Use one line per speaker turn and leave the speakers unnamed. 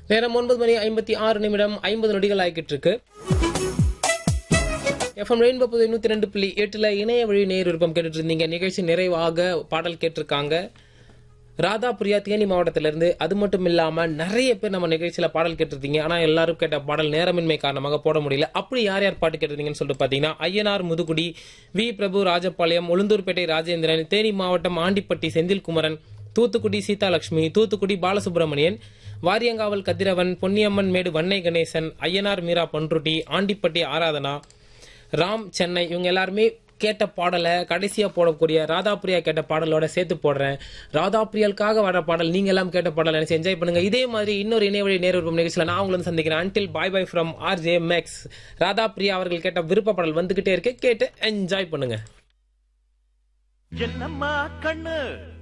நேரம் ஒன்பது மணி ஐம்பத்தி ஆறு நிமிடம் ஐம்பது நொடிகள் ஆகிக்கிட்டு இருக்கு எஃப்எம் ரெயின்போ புது நூத்தி ரெண்டு புள்ளி எட்டுல இணைய வழி நேர் விருப்பம் கேட்டுட்டு இருந்தீங்க நிகழ்ச்சி நிறைவாக பாடல் கேட்டிருக்காங்க ராதா பிரியா தேனி மாவட்டத்திலிருந்து அது மட்டும் இல்லாம நிறைய பேர் நம்ம நிகழ்ச்சியில பாடல் கேட்டிருந்தீங்க ஆனா எல்லாரும் கேட்ட பாடல் நேரமின்மை காரணமாக போட முடியல அப்படி யார் யார் பாட்டு கேட்டிருந்தீங்கன்னு சொல்லிட்டு பாத்தீங்கன்னா ஐயனார் முதுகுடி வி பிரபு ராஜபாளையம் உளுந்தூர்பேட்டை ராஜேந்திரன் தேனி மாவட்டம் ஆண்டிப்பட்டி செந்தில்குமரன் தூத்துக்குடி சீதாலட்சுமி தூத்துக்குடி பாலசுப்ரமணியன் வாரியங்காவல் கதிரவன் பொன்னியம்மன் மேடு வன்னை கணேசன் ஐயனார் மீரா பன்ருட்டி ஆண்டிப்பட்டி ஆராதனா ராம் சென்னை இவங்க எல்லாருமே கேட்ட பாடலை கடைசியா போடக்கூடிய ராதாபிரியா கேட்ட பாடலோட சேர்த்து போடுறேன் ராதாபிரியாளுக்காக வர பாடல் நீங்க எல்லாம் கேட்ட பாடல் நினைச்சு என்ஜாய் பண்ணுங்க இதே மாதிரி இன்னொரு இணையவழி நேரம் நிகழ்ச்சியில நான் உங்களை வந்து சந்திக்கிறேன் until bye bye from R J Max Radhapriya அவர்கள் கேட்ட விருப்ப பாடல் வந்துகிட்டே இருக்கு கேட்டு என்ஜாய் பண்ணுங்க
என்னம்மா கண்ணு